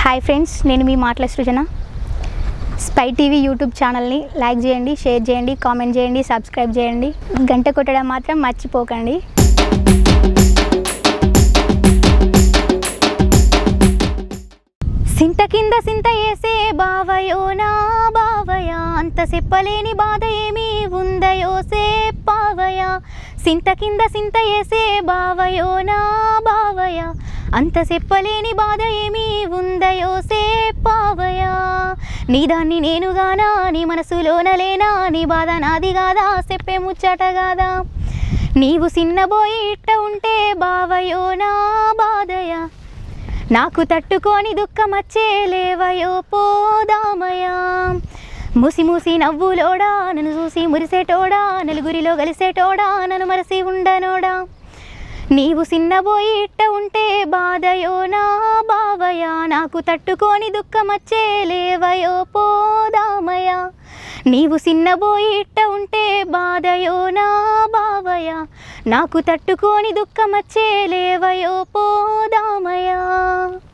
hi friends నేను మీ మాటల సృజన స్పై టీవీ యూట్యూబ్ ఛానల్ని లైక్ చేయండి షేర్ చేయండి కామెంట్ చేయండి సబ్స్క్రైబ్ చేయండి గంట కొట్టడం మాత్రం మర్చిపోకండి సింత కింద సింత వేసే బావయో నా బావయ అంత చెప్పలేని బాధ ఏమి ఉందయో సేపావయ సింత కింద సింత వేసే బావయో నా బావయ అంత చెప్పలేని బాధ ఏమి ఉందయో సేపావయ నీ దాన్ని నేనుగానా నీ మనసులోన లేనా నీ బాధ నాది కాదా చెప్పే ముచ్చట కాదా నీవు సిన్నబోయి ఇట్ట ఉంటే బావయో నా బాధయ నాకు తట్టుకొని దుఃఖమచ్చే లేవయో పోదామయా మూసి మూసి నవ్వులోడా నన్ను చూసి మురిసేటోడా నలుగురిలో కలిసేటోడా నన్ను మరసి ఉండనోడా నీవు సిన్నబోయి ఇట్ట ఉంటే బాధయో నా బావయ నాకు తట్టుకొని దుఃఖమచ్చే లేవయో పోదామయా నీవు సిన్నబోయి ఇట్ట ఉంటే బాధయో నా బావయ నాకు తట్టుకొని దుఃఖమచ్చే లేవయో పోదామయా